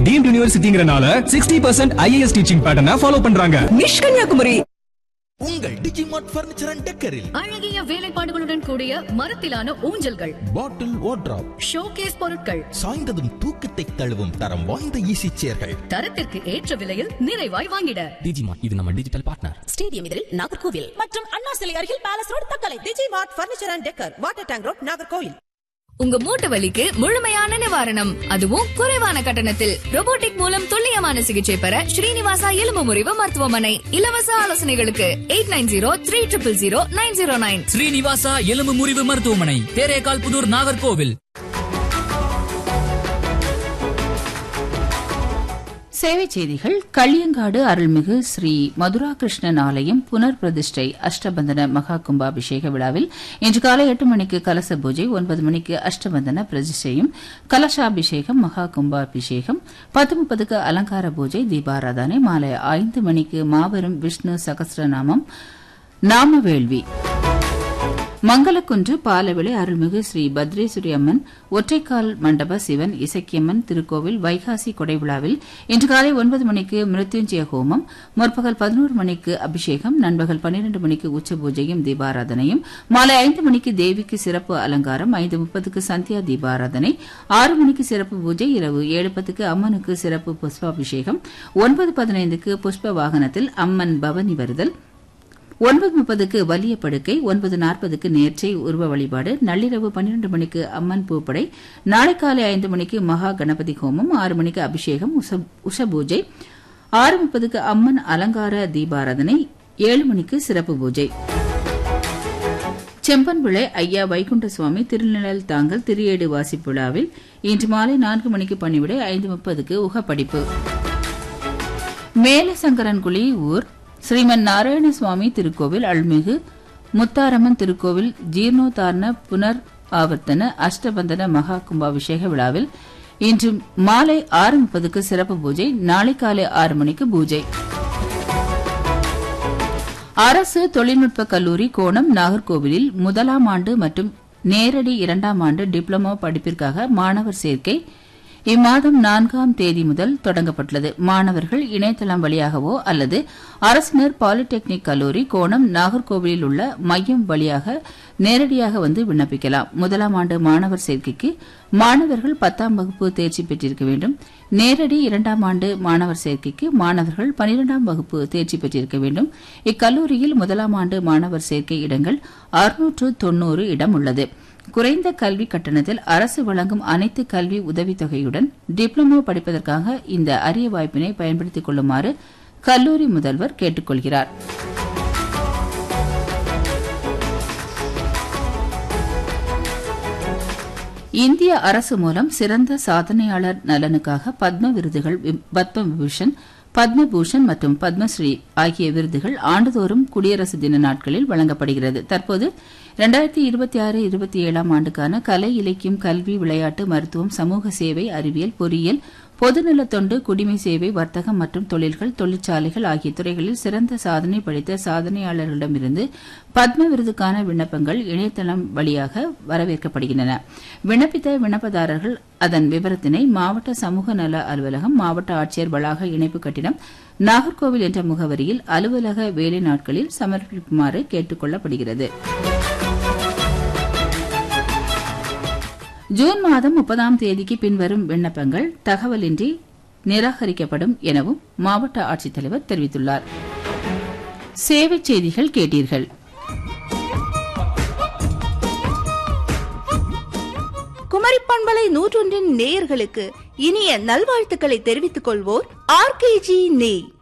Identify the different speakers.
Speaker 1: deemed யூனிவர்சிட்டிங்கறனால sixty percent IAS teaching பேட்டர்னை follow பண்றாங்க
Speaker 2: நிஷ் கன்னியாகுமரி
Speaker 3: உங்கள் டிஜிமார்ட் பர்னிச்சர் அண்ட் டெக்கரில்
Speaker 4: அழகிய வேலைப்பாடுகளுடன் கூடிய மரத்திலான ஊஞ்சல்கள்
Speaker 3: பாட்டில் வார்ட்ராப்
Speaker 4: ஷோகேஸ் பொருட்கள்
Speaker 3: சாய்ந்ததும் தூக்கத்தை தழுவும் தரம் வாய்ந்த ஈசி சேர்கள்
Speaker 4: தரத்திற்கு ஏற்ற விலையில் நிறைவாய் வாங்கிட
Speaker 5: டிஜிமார்ட் இது நம்ம டிஜிட்டல் பார்ட்னர்
Speaker 2: ஸ்டேடியம் எதிரில் நாகர்கோவில் மற்றும் அண்ணா சிலை அருகில் palace road Thuckalay DG mart furniture and decor water tank road Nagercoil
Speaker 6: உங்க மூட்டு வலிக்கு முழுமையான நிவாரணம் அதுவும் குறைவான கட்டணத்தில் robotic மூலம் துல்லியமான சிகிச்சை பெற ஸ்ரீனிவாசா எலும்பு முறிவு மருத்துவமனை இலவச ஆலோசனைகளுக்கு eight nine zero three triple zero nine zero nine
Speaker 5: Srinivasa எலும்பு முறிவு மருத்துவமனை தேரேகால் புதூர் நாகர்கோவில்
Speaker 7: சேவை செய்திகள் களியங்காடு அருள்மிகு ஸ்ரீ மதுரா கிருஷ்ணன் ஆலயம் புனர் பிரதிஷ்டை அஷ்டபந்தன மகா கும்பாபிஷேக விழாவில் இன்று காலை எட்டு மணிக்கு கலச பூஜை ஒன்பது மணிக்கு அஷ்டபந்தன பிரதிஷ்டையும் கலசாபிஷேகம் மகா கும்பாபிஷேகம் பத்து முப்பதுக்கு அலங்கார பூஜை தீபாராதனை மாலை ஐந்து மணிக்கு மாபெரும் விஷ்ணு சகஸ்ரநாமம் நாம வேள்வி மங்களக்குன்று பாலவிளை அருள்மிகு ஸ்ரீ பத்ரேஸ்வரி அம்மன் ஒற்றைக்கால் மண்டப சிவன் இசக்கியம்மன் திருக்கோவில் வைகாசி கொடை விழாவில் இன்று காலை ஒன்பது மணிக்கு மிருத்யுஞ்சய ஹோமம் முற்பகல் பதினோரு மணிக்கு அபிஷேகம் நண்பகல் பன்னிரண்டு மணிக்கு உச்ச பூஜையும் தீபாராதனையும் மாலை ஐந்து மணிக்கு தேவிக்கு சிறப்பு அலங்காரம் ஐந்து முப்பதுக்கு சந்தியா தீபாராதனை ஆறு மணிக்கு சிறப்பு பூஜை இரவு ஏழு பத்துக்கு அம்மனுக்கு சிறப்பு புஷ்பாபிஷேகம் ஒன்பது பதினைந்துக்கு புஷ்ப வாகனத்தில் அம்மன் பவனி வருதல் ஒன்பது முப்பதுக்கு வலிய படுக்கை ஒன்பது நாற்பதுக்கு நேர்ச்சை உருவ வழிபாடு நள்ளிரவு பன்னிரண்டு மணிக்கு அம்மன் பூப்படை நாளை காலை ஐந்து மணிக்கு மகா கணபதி ஹோமம் ஆறு மணிக்கு அபிஷேகம் உஷ- உஷ பூஜை ஆறு முப்பதுக்கு அம்மன் அலங்கார தீபாராதனை ஏழு மணிக்கு சிறப்பு பூஜை செம்பன்விளை ஐயா வைகுண்ட சுவாமி திருநிழல் தாங்கல் திரியேடு வாசிப்புழாவில் இன்று மாலை நான்கு மணிக்கு பணிவிடை ஐந்து முப்பதுக்கு உகப்படிப்பு மேலசங்கரன்குழி ஊர் ஸ்ரீமன் நாராயணசுவாமி திருக்கோவில் அருள்மிகு முத்தாரம்மன் திருக்கோவில் ஜீர்ணோத்தாரண புனர் ஆவர்த்தன அஷ்டபந்தன மகா கும்பாபிஷேக விழாவில் இன்று மாலை ஆறு முப்பதுக்கு சிறப்பு பூஜை நாளை காலை ஆறு மணிக்கு பூஜை அரசு தொழில்நுட்ப கல்லூரி கோணம் நாகர்கோவிலில் முதலாம் ஆண்டு மற்றும் நேரடி இரண்டாம் ஆண்டு டிப்ளமோ படிப்பிற்காக மாணவர் சேர்க்கை இம்மாதம் நான்காம் தேதி முதல் தொடங்கப்பட்டுள்ளது மாணவர்கள் இணையதளம் வழியாகவோ அல்லது அரசினர் பாலிடெக்னிக் கல்லூரி கோணம் நாகர்கோவிலில் உள்ள மையம் வழியாக நேரடியாக வந்து விண்ணப்பிக்கலாம் முதலாம் ஆண்டு மாணவர் சேர்க்கைக்கு மாணவர்கள் பத்தாம் வகுப்பு தேர்ச்சி பெற்றிருக்க வேண்டும் நேரடி இரண்டாம் ஆண்டு மாணவர் சேர்க்கைக்கு மாணவர்கள் பனிரெண்டாம் வகுப்பு தேர்ச்சி பெற்றிருக்க வேண்டும் இக்கல்லூரியில் முதலாம் ஆண்டு மாணவர் சேர்க்கை இடங்கள் அறுநூற்று தொன்னூறு இடம் உள்ளது குறைந்த கல்வி கட்டணத்தில் அரசு வழங்கும் அனைத்து கல்வி உதவித்தொகையுடன் டிப்ளமோ படிப்பதற்காக இந்த அரிய வாய்ப்பினை பயன்படுத்திக் கொள்ளுமாறு கல்லூரி முதல்வர் கேட்டுக் கொள்கிறார் இந்திய அரசு மூலம் சிறந்த சாதனையாளர் நலனுக்காக பத்ம விருதுகள் வி- பத்ம விபூஷன் பத்மபூஷன் மற்றும் பத்மஸ்ரீ ஆகிய விருதுகள் ஆண்டுதோறும் குடியரசு தின நாட்களில் வழங்கப்படுகிறது தற்போது இரண்டாயிரத்தி இருபத்தி ஆறு இருபத்தி ஏழாம் ஆண்டுக்கான கலை இலக்கியம் கல்வி விளையாட்டு மருத்துவம் சமூக சேவை அறிவியல் பொறியியல் பொதுநலத் தொண்டு குடிமை சேவை வர்த்தகம் மற்றும் தொழில்கள் தொழிற்சாலைகள் ஆகிய துறைகளில் சிறந்த சாதனை படைத்த சாதனையாளர்களிடமிருந்து பத்ம விருதுக்கான விண்ணப்பங்கள் இணையதளம் வழியாக வரவேற்கப்படுகின்றன விண்ணப்பித்த விண்ணப்பதாரர்கள் அதன் விவரத்தினை மாவட்ட சமூக நல அலுவலகம் மாவட்ட ஆட்சியர் வளாக இணைப்பு கட்டிடம் நாகர்கோவில் என்ற முகவரியில் அலுவலக வேலை நாட்களில் சமர்ப்பிக்குமாறு கேட்டுக் கொள்ளப்படுகிறது ஜூன் மாதம் முப்பதாம் தேதிக்கு பின்வரும் விண்ணப்பங்கள் தகவலின்றி நிராகரிக்கப்படும் எனவும் மாவட்ட ஆட்சித்தலைவர் தெரிவித்துள்ளார் சேவைச் செய்திகள் கேட்டீர்கள்
Speaker 8: குமரி பண்பலை நூற்றொன்றின் நேயர்களுக்கு இனிய நல்வாழ்த்துக்களை தெரிவித்துக் கொள்வோர் ஆர்கேஜி நெய்